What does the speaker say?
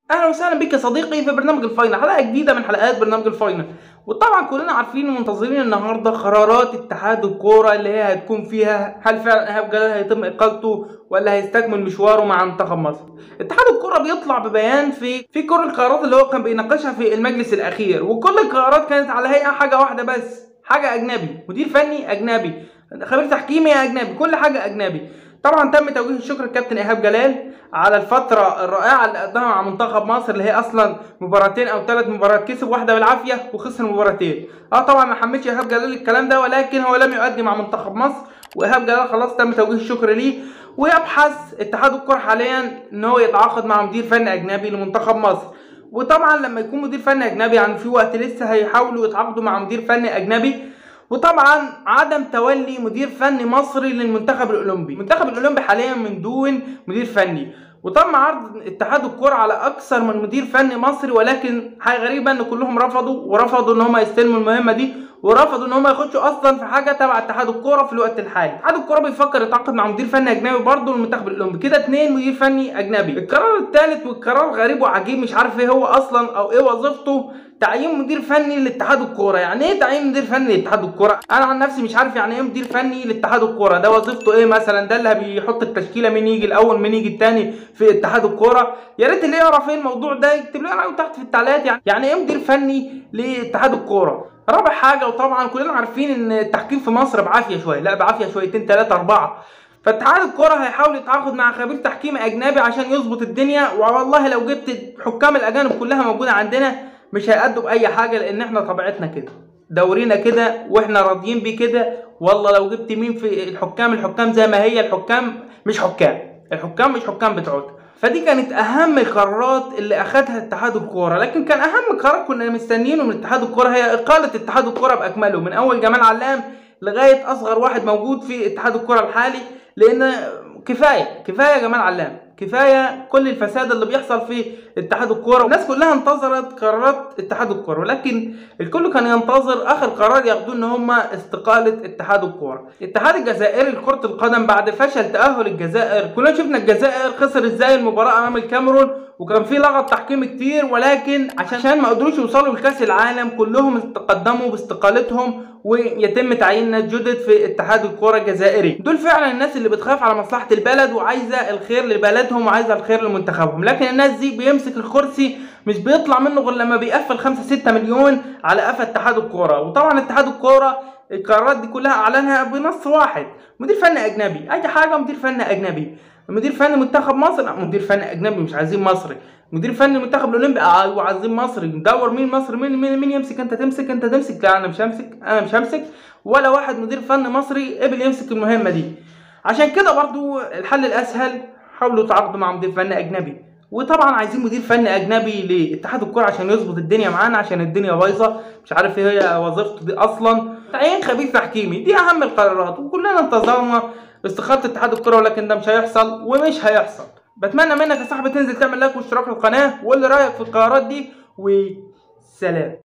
اهلا وسهلا بك يا صديقي في برنامج الفاينل حلقه جديده من حلقات برنامج الفاينل وطبعا كلنا عارفين ومنتظرين النهارده قرارات اتحاد الكوره اللي هي هتكون فيها هل فعلا ايهاب جلال هيتم اقالته ولا هيستكمل مشواره مع منتخب مصر اتحاد الكوره بيطلع ببيان في في كل القرارات اللي هو كان بيناقشها في المجلس الاخير وكل القرارات كانت على هيئه حاجه واحده بس حاجه اجنبي مدير فني اجنبي خبير تحكيمي اجنبي كل حاجه اجنبي طبعا تم توجيه الشكر للكابتن ايهاب جلال على الفترة الرائعة اللي قدمها مع منتخب مصر اللي هي اصلا مباراتين او ثلاث مباريات كسب واحدة بالعافية وخسر مباراتين. اه طبعا ما حملش ايهاب جلال الكلام ده ولكن هو لم يؤدي مع منتخب مصر وايهاب جلال خلاص تم توجيه الشكر ليه ويبحث اتحاد الكرة حاليا ان هو يتعاقد مع مدير فني اجنبي لمنتخب مصر. وطبعا لما يكون مدير فني اجنبي يعني في وقت لسه هيحاولوا يتعاقدوا مع مدير فني اجنبي وطبعا عدم تولي مدير فني مصري للمنتخب الاولمبي المنتخب الاولمبي حاليا من دون مدير فني وتم عرض اتحاد الكرة على اكثر من مدير فني مصري ولكن حاجه غريبه ان كلهم رفضوا ورفضوا ان هم يستلموا المهمه دي ورفضوا ان هم يخشوا اصلا في حاجه تبع اتحاد الكوره في الوقت الحالي اتحاد الكوره بيفكر يتعاقد مع مدير فني اجنبي برضه للمنتخب الاولمبي كده اتنين مدير فني اجنبي القرار الثالث والقرار غريب وعجيب مش عارف ايه هو اصلا او ايه وظيفته تعيين مدير فني لاتحاد الكوره يعني ايه تعيين مدير فني لاتحاد الكوره انا عن نفسي مش عارف يعني ايه مدير فني لاتحاد الكوره ده وظيفته ايه مثلا ده اللي بيحط التشكيله مين يجي الاول مين يجي الثاني في اتحاد الكوره يا ريت اللي يعرف ايه الموضوع ده يكتب لنا رايه تحت في التعليقات يعني يعني ايه مدير فني لاتحاد الكوره رابع حاجه وطبعا كلنا عارفين ان التحكيم في مصر بعافيه شويه لا بعافيه شويتين ثلاثه اربعه فاتحاد الكرة هيحاول يتعاقد مع خبير تحكيم اجنبي عشان يظبط الدنيا والله لو جبت حكام الاجانب كلها موجوده عندنا مش هيأدوا بأي حاجة لأن احنا طبيعتنا كده دورينا كده واحنا راضيين بيه كده والله لو جبت مين في الحكام الحكام زي ما هي الحكام مش حكام الحكام مش حكام بتوعتنا فدي كانت اهم القرارات اللي اخذها اتحاد الكوره لكن كان اهم قرار كنا مستنيينه من اتحاد الكوره هي اقاله اتحاد الكوره باكمله من اول جمال علام لغايه اصغر واحد موجود في اتحاد الكوره الحالي لان كفايه كفايه جمال علام كفايه كل الفساد اللي بيحصل في اتحاد الكوره والناس كلها انتظرت قرارات اتحاد الكوره ولكن الكل كان ينتظر اخر قرار ياخدوه ان هم استقاله اتحاد الكوره الاتحاد الجزائري لكره القدم بعد فشل تاهل الجزائر كلنا شفنا الجزائر خسر ازاي المباراه امام الكاميرون وكان في لغط تحكيم كتير ولكن عشان ما قدروش يوصلوا لكاس العالم كلهم تقدموا باستقالتهم ويتم تعيين ناس جدد في اتحاد الكوره الجزائري دول فعلا الناس اللي بتخاف على مصلحه البلد وعايزه الخير لبلدهم وعايزه الخير لمنتخبهم لكن الناس دي بيمسك الكرسي مش بيطلع منه غير لما بيقفل 5 6 مليون على قفا اتحاد الكوره وطبعا اتحاد الكوره القرارات دي كلها اعلنها بنص واحد مدير فني اجنبي اي حاجه مدير فني اجنبي مدير فني منتخب مصر لا مدير فني اجنبي مش عايزين مصري مدير فني المنتخب الاولمبي ايوه عايزين مصري ندور مين مصري مين مين مين يمسك انت تمسك انت تمسك لا انا مش همسك انا مش همسك ولا واحد مدير فني مصري قبل يمسك المهمه دي عشان كده برضو الحل الاسهل حاولوا يتعاقدوا مع مدير فني اجنبي وطبعا عايزين مدير فني اجنبي لاتحاد الكوره عشان يظبط الدنيا معانا عشان الدنيا بايظه مش عارف ايه هي وظيفته دي اصلا تعيين خبير تحكيمي دي اهم القرارات وكلنا انتظرنا استخاره اتحاد الكوره ولكن ده مش هيحصل ومش هيحصل بتمنى منك يا صاحبي تنزل تعمل لايك واشتراك في القناه وقول لي رايك في القرارات دي وسلام